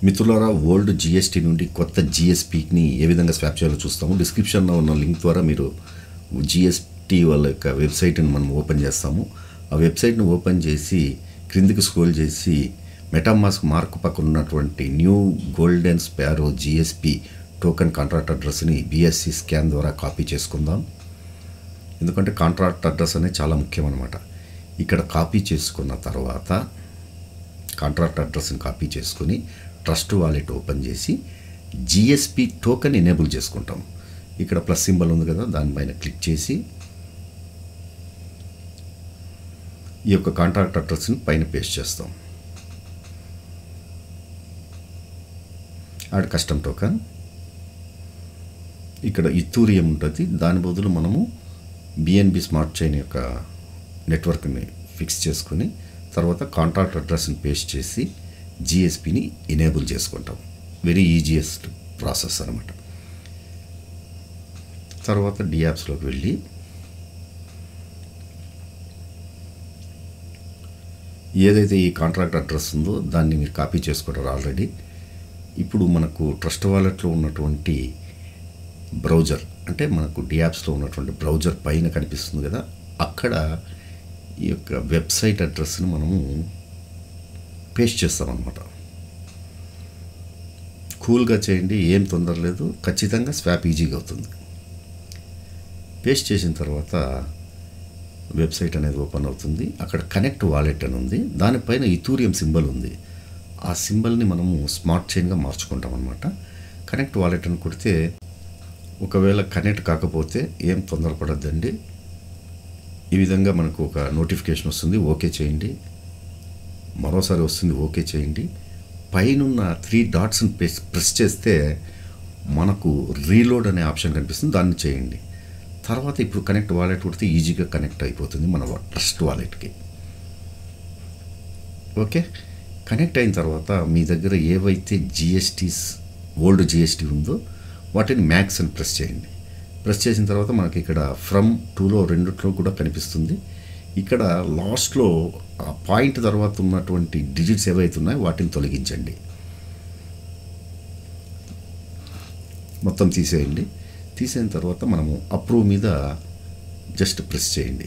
మిత్రులారా old GST నుండి కొత్త జిఎస్పిని ఏ విధంగా స్వాప్ చేయాలో చూస్తాము డిస్క్రిప్షన్లో ఉన్న లింక్ ద్వారా మీరు జిఎస్టీ వాళ్ళ యొక్క వెబ్సైట్ని మనం ఓపెన్ చేస్తాము ఆ వెబ్సైట్ని ఓపెన్ చేసి క్రిందికి స్క్రోల్ చేసి మెటామాస్క్ మార్క్ పక్కన ఉన్నటువంటి new golden sparrow GSP token contract అడ్రస్ని బిఎస్సి స్కాన్ ద్వారా కాపీ చేసుకుందాం ఎందుకంటే కాంట్రాక్ట్ అడ్రస్ అనేది చాలా ముఖ్యం అనమాట ఇక్కడ కాపీ చేసుకున్న తర్వాత కాంట్రాక్ట్ అడ్రస్ని కాపీ చేసుకుని ట్రస్ట్ వాలెట్ ఓపెన్ చేసి జిఎస్పి టోకెన్ ఎనేబుల్ చేసుకుంటాం ఇక్కడ ప్లస్ సింబల్ ఉంది కదా దానిపైన క్లిక్ చేసి ఈ యొక్క కాంట్రాక్ట్ అడ్రస్ని పైన పేస్ట్ చేస్తాం ఆడ కస్టమ్ టోకెన్ ఇక్కడ ఇథూరియం ఉంటుంది దాని బదులు మనము బిఎన్బి స్మార్ట్ చైన్ యొక్క నెట్వర్క్ని ఫిక్స్ చేసుకుని తర్వాత కాంట్రాక్ట్ అడ్రస్ని పేస్ట్ చేసి జిఎస్పిని ఎనేబుల్ చేసుకుంటాం వెరీ ఈజియెస్ట్ ప్రాసెస్ అనమాట తర్వాత డియాప్స్లోకి వెళ్ళి ఏదైతే ఈ కాంట్రాక్ట్ అడ్రస్ ఉందో దాన్ని మీరు కాపీ చేసుకుంటారు ఆల్రెడీ ఇప్పుడు మనకు ట్రస్ట్ వాలెట్లో ఉన్నటువంటి బ్రౌజర్ అంటే మనకు డియాప్స్లో ఉన్నటువంటి బ్రౌజర్ పైన కనిపిస్తుంది కదా అక్కడ ఈ యొక్క వెబ్సైట్ అడ్రస్ని మనము పేస్ట్ చేస్తామన్నమాట కూల్గా చేయండి ఏం తొందర లేదు ఖచ్చితంగా స్వాప్ ఈజీగా అవుతుంది పేస్ట్ చేసిన తర్వాత వెబ్సైట్ అనేది ఓపెన్ అవుతుంది అక్కడ కనెక్ట్ వాలెట్ అని ఉంది దానిపైన ఇథూరియం సింబల్ ఉంది ఆ సింబల్ని మనము స్మార్ట్ చైన్గా మార్చుకుంటాం అనమాట కనెక్ట్ వాలెట్ అని కొడితే ఒకవేళ కనెక్ట్ కాకపోతే ఏం తొందరపడద్దండి ఈ విధంగా మనకు ఒక నోటిఫికేషన్ వస్తుంది ఓకే చేయండి మరోసారి వస్తుంది ఓకే చేయండి పైనున్న త్రీ డాట్స్ని ప్రెస్ ప్రెస్ చేస్తే మనకు రీలోడ్ అనే ఆప్షన్ కనిపిస్తుంది దాన్ని చేయండి తర్వాత ఇప్పుడు కనెక్ట్ వాలెట్ కొడితే ఈజీగా కనెక్ట్ అయిపోతుంది మన ట్రస్ట్ వాలెట్కి ఓకే కనెక్ట్ అయిన తర్వాత మీ దగ్గర ఏవైతే జిఎస్టీస్ ఓల్డ్ జిఎస్టీ ఉందో వాటిని మ్యాక్స్ అని ప్రెస్ చేయండి ప్రెస్ చేసిన తర్వాత మనకి ఇక్కడ ఫ్రమ్ టూలో రెండిట్లో కూడా కనిపిస్తుంది ఇక్కడ లాస్ట్లో ఆ పాయింట్ తర్వాత ఉన్నటువంటి డిజిట్స్ ఏవైతే ఉన్నాయో వాటిని తొలగించండి మొత్తం తీసేయండి తీసిన తర్వాత మనము అప్రూవ్ మీద జస్ట్ ప్రెస్ చేయండి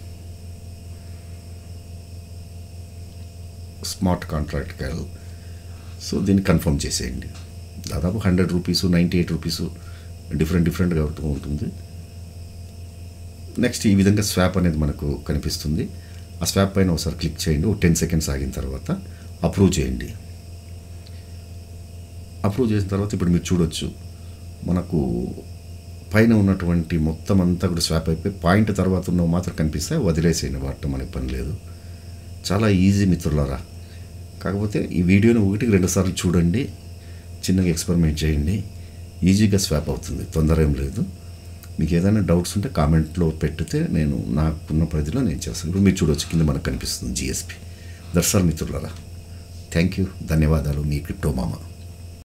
స్మార్ట్ కాంట్రాక్ట్ క్యాల్ సో దీన్ని కన్ఫర్మ్ చేసేయండి దాదాపు hundred rupees ninety eight rupees different డిఫరెంట్గా అవుతూ ఉంటుంది నెక్స్ట్ ఈ విధంగా స్వాప్ అనేది మనకు కనిపిస్తుంది ఆ స్వాప్ పైన ఒకసారి క్లిక్ చేయండి ఒక టెన్ సెకండ్స్ ఆగిన తర్వాత అప్రూవ్ చేయండి అప్రూవ్ చేసిన తర్వాత ఇప్పుడు మీరు చూడొచ్చు మనకు పైన ఉన్నటువంటి మొత్తం అంతా కూడా స్వాప్ అయిపోయి పాయింట్ తర్వాత ఉన్నవి మాత్రం కనిపిస్తాయి వదిలేసేయండి వాటితో మనకి పని లేదు చాలా ఈజీ మిత్రులారా కాకపోతే ఈ వీడియోని ఒకటికి రెండు సార్లు చూడండి చిన్నగా ఎక్స్పెరిమెంట్ చేయండి ఈజీగా స్వాప్ అవుతుంది తొందర ఏం లేదు మీకు ఏదైనా డౌట్స్ ఉంటే కామెంట్లో పెట్టితే నేను నాకున్న పరిధిలో నేను చేస్తాను ఇప్పుడు మీరు చూడవచ్చు కింద మనకు కనిపిస్తుంది జిఎస్పి దర్శనాలు మిత్రులారా థ్యాంక్ యూ ధన్యవాదాలు మీ క్రిప్టో మామ